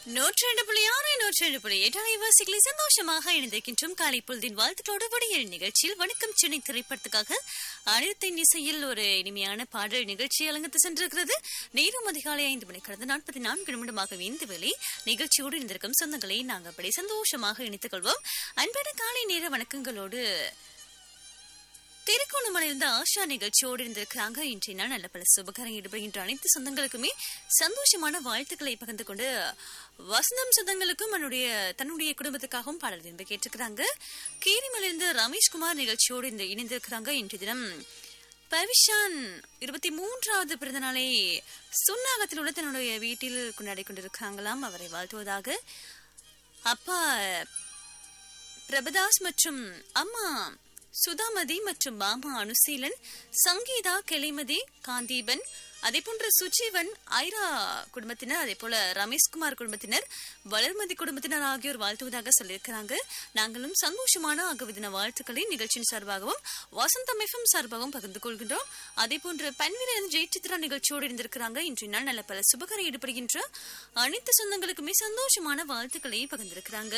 நூற்றி ரெண்டு புள்ளி ஆறு நூற்றி ரெண்டு புள்ளி எட்டு அலைவாசிகளை சந்தோஷமாக இணைந்திருக்கின்றோம் காலை பொழுதின் வாழ்த்துக்களோடு விடியல் நிகழ்ச்சியில் வணக்கம் சென்னை திரைப்படத்துக்காக அனைத்தின் இசையில் ஒரு இனிமையான பாடல் நிகழ்ச்சி அலங்கத்து சென்றிருக்கிறது நேரம் அதிகாலை ஐந்து மணி கடந்த நாற்பத்தி நான்கு நிமிடமாக இந்த வேளை நிகழ்ச்சியோடு இருந்திருக்கும் சொந்தங்களை நாங்கள் அப்படி சந்தோஷமாக இணைத்துக் கொள்வோம் அன்பான காலை நேர வணக்கங்களோடு திருக்கோணமலையிலிருந்து ஆஷா நிகழ்ச்சியோடு இருந்திருக்கிறாங்க இன்றைய நாள் நல்ல பல சுபகாரம் ஈடுபடுகின்ற அனைத்து சொந்தங்களுக்குமே சந்தோஷமான வாழ்த்துக்களை பகிர்ந்து கொண்டு வசந்தம் சொந்தங்களுக்கும் தன்னுடைய தன்னுடைய குடும்பத்துக்காகவும் பாடல் விரும்பி கேட்டிருக்கிறாங்க கீரிமலையிலிருந்து ரமேஷ்குமார் நிகழ்ச்சியோடு இந்த இணைந்திருக்கிறாங்க இன்றைய தினம் பவிஷான் இருபத்தி மூன்றாவது பிறந்த நாளை சுன்னாகத்தில் உள்ள தன்னுடைய வீட்டில் கொண்டாடி கொண்டிருக்கிறாங்களாம் அவரை வாழ்த்துவதாக அப்பா பிரபதாஸ் மற்றும் அம்மா சுதாமதி மற்றும் மாமா அனுசீலன் சங்கீதா கெளிமதி காந்தீபன் அதே போன்ற சுஜீவன் ஐரா குடும்பத்தினர் அதே போல ரமேஷ்குமார் குடும்பத்தினர் வளர்மதி குடும்பத்தினர் ஆகியோர் வாழ்த்துவதாக சொல்லியிருக்கிறாங்க நாங்களும் சந்தோஷமான ஆகவிதின வாழ்த்துக்களை நிகழ்ச்சியின் சார்பாகவும் வசந்தம் எஃப்எம் சார்பாகவும் பகிர்ந்து கொள்கின்றோம் அதே போன்று பன்வீரன் ஜெயசித்ரா நிகழ்ச்சியோடு இருந்திருக்கிறாங்க இன்றைய நாள் நல்ல பல சுபகரை ஈடுபடுகின்ற அனைத்து சொந்தங்களுக்குமே சந்தோஷமான வாழ்த்துக்களை பகிர்ந்திருக்கிறாங்க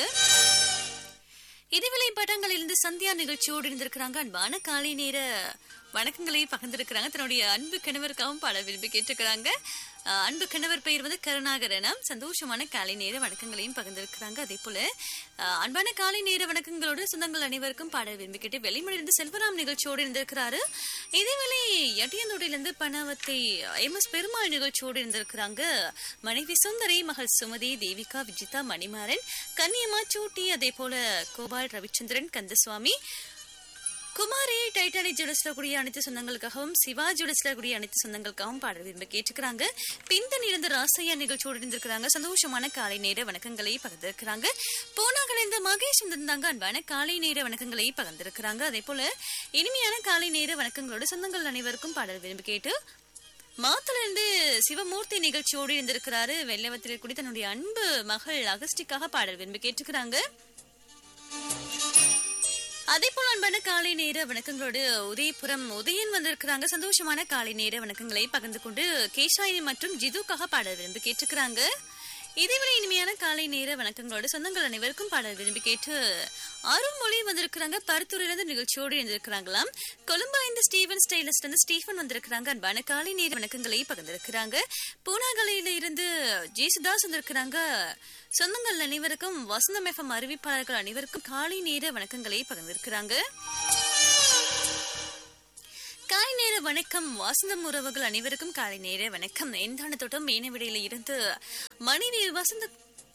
இதுவிலை படங்களிலிருந்து சந்தியா நிகழ்ச்சியோடு இருந்திருக்கிறாங்க அன்பான காலை நேர வணக்கங்களை பகிர்ந்திருக்கிறாங்க தன்னுடைய அன்பு கணவருக்காகவும் பாட விரும்பி கேட்டிருக்கிறாங்க அஹ், அன்பு கணவர் பெயர் வந்து கருணாகரனம் சந்தோஷமான காலை நேர வணக்கங்களையும் பகிர்ந்திருக்கிறாங்க அதே போல அஹ், அன்பான காலை நேர வணக்கங்களோடு சொந்தங்கள் அனைவருக்கும் பாட விரும்பி கேட்டு வெளிமொழியிலிருந்து செல்வராம் நிகழ்ச்சியோடு இருந்திருக்கிறாரு இதேவேளை எட்டியந்தோடியிலிருந்து பணவத்தை எம் எஸ் பெருமாள் நிகழ்ச்சியோடு இருந்திருக்கிறாங்க மனைவி சுந்தரி மகள் சுமதி தேவிகா விஜிதா மணிமாறன் கன்னியம்மா சூட்டி அதே போல கோபால் ரவிச்சந்திரன் கந்தசுவாமி குமாரி டைட்டானிக் ஜுடஸ்ல கூடிய அனைத்து சொந்தங்களுக்காகவும் சிவா ஜுடஸ்ல கூடிய அனைத்து சொந்தங்களுக்காகவும் பாடல் விரும்ப கேட்டுக்கிறாங்க பிந்தன் இருந்து ராசையா நிகழ்ச்சியோடு இருந்திருக்கிறாங்க சந்தோஷமான காலை நேர வணக்கங்களை பகிர்ந்திருக்கிறாங்க போனாகளிலிருந்து மகேஷ் வந்திருந்தாங்க அன்பான காலை நேர வணக்கங்களை பகிர்ந்திருக்கிறாங்க அதே போல இனிமையான காலை நேர வணக்கங்களோடு சொந்தங்கள் அனைவருக்கும் பாடல் விரும்பி கேட்டு மாத்துல இருந்து சிவமூர்த்தி நிகழ்ச்சியோடு இருந்திருக்கிறாரு வெள்ளவத்தில் கூடி தன்னுடைய அன்பு மகள் அகஸ்டிக்காக பாடல் விரும்பி கேட்டுக்கிறாங்க அதே போல அன்பான காலை நேர வணக்கங்களோடு உதயபுரம் உதயன் வந்திருக்கிறாங்க சந்தோஷமான காலை நேர வணக்கங்களை பகிர்ந்து கொண்டு கேஷாயினி மற்றும் ஜிதுக்காக பாடல் விரும்பி கேட்டிருக்கிறாங்க இதேவேளை இனிமையான காலை நேர வணக்கங்களோடு சொந்தங்கள் அனைவருக்கும் பாடல் விரும்பி கேட்டு அருள்மொழி வந்திருக்கிறாங்க பருத்தூரிலிருந்து நிகழ்ச்சியோடு இருந்திருக்கிறாங்களாம் கொழும்பா இந்த ஸ்டீவன் ஸ்டைலிஸ்ட் இருந்து ஸ்டீஃபன் வந்திருக்கிறாங்க அன்பான காலை நேர வணக்கங்களை பகிர்ந்திருக்கிறாங்க பூனாகலையில இருந்து ஜேசுதாஸ் வந்திருக்கிறாங்க சொந்தங்கள் அனைவருக்கும் வசந்தம் எஃப்எம் அறிவிப்பாளர்கள் அனைவருக்கும் காலை நேர வணக்கங்களை பகிர்ந்திருக்கிறாங்க காலை நேர வணக்கம் வாசந்தம் உறவுகள் அனைவருக்கும் காலை நேர வணக்கம் எந்தான தோட்டம் மீனவிடையில இருந்து மனைவி வசந்த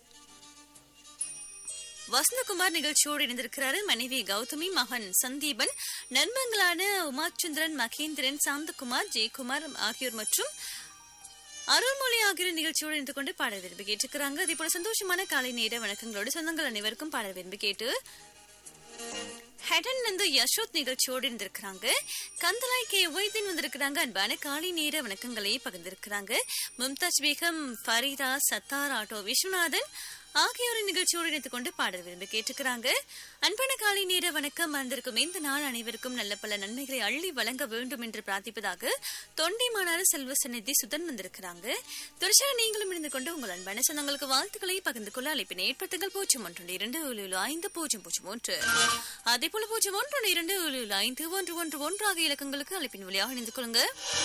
வசந்தகுமார் நிகழ்ச்சியோடு இணைந்திருக்கிறாரு மனைவி கௌதமி மகன் சந்தீபன் நண்பங்களான உமாச்சந்திரன் மகேந்திரன் சாந்தகுமார் ஜெயக்குமார் ஆகியோர் மற்றும் அருள்மொழி ஆகியோர் நிகழ்ச்சியோடு இணைந்து கொண்டு பாடல் விரும்பி கேட்டிருக்கிறாங்க அதே போல சந்தோஷமான காலை நேர வணக்கங்களோடு சொந்தங்கள் அனைவருக்கும் பாடல் விரும்பி கேட்டு ஹெடன் வந்து யசோத் நிகழ்ச்சியோடு இருந்திருக்கிறாங்க கந்தலாய் கே ஒய்தீன் வந்திருக்கிறாங்க அன்பான காலை நேர வணக்கங்களை பகிர்ந்திருக்கிறாங்க மும்தாஜ் பேகம் ஃபரீதா சத்தார் ஆட்டோ விஸ்வநாதன் ஆகியோரின் நிகழ்ச்சியோடு இணைத்துக் கொண்டு பாடல் விரும்பி கேட்டுக்கிறாங்க அன்பான காலை நேர வணக்கம் வந்திருக்கும் இந்த நாள் அனைவருக்கும் நல்ல பல நன்மைகளை அள்ளி வழங்க வேண்டும் என்று பிரார்த்திப்பதாக தொண்டைமானாறு செல்வ சந்நிதி சுதன் வந்திருக்கிறாங்க தொடர்ச்சியாக நீங்களும் இணைந்து கொண்டு உங்கள் அன்பான சொந்தங்களுக்கு வாழ்த்துக்களை பகிர்ந்து கொள்ள அழைப்பினை ஏற்படுத்துங்கள் பூஜ்ஜியம் ஒன்று இரண்டு ஏழு ஏழு ஐந்து பூஜ்ஜியம் பூஜ்ஜியம் ஒன்று அதே போல பூஜ்ஜியம் ஒன்று இரண்டு ஏழு ஏழு ஐந்து ஒன்று ஒன்று ஒன்று ஆகிய இலக்கங்களுக்கு அழைப்பின் வழியாக இணைந்து கொள்ளுங்க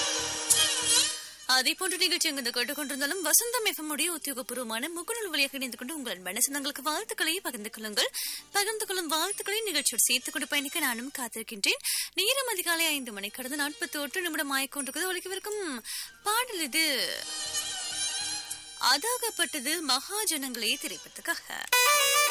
அதே போன்ற நிகழ்ச்சி அங்கு கேட்டுக்கொண்டிருந்தாலும் வசந்தம் எஃப்எம் உடைய உத்தியோகபூர்வமான முகநூல் வழியாக இணைந்து கொண்டு உங்கள் மனசனங்களுக்கு வாழ்த்துக்களை பகிர்ந்து கொள்ளுங்கள் பகிர்ந்து கொள்ளும் வாழ்த்துக்களை நிகழ்ச்சியோடு சேர்த்துக் கொண்டு பயணிக்க நானும் காத்திருக்கின்றேன் நேரம் அதிகாலை ஐந்து மணி கடந்த நாற்பத்தி ஒன்று நிமிடம் ஆய்கொண்டிருக்கிறது ஒழிக்கவிருக்கும் பாடல் இது அதாகப்பட்டது மகாஜனங்களே திரைப்படத்துக்காக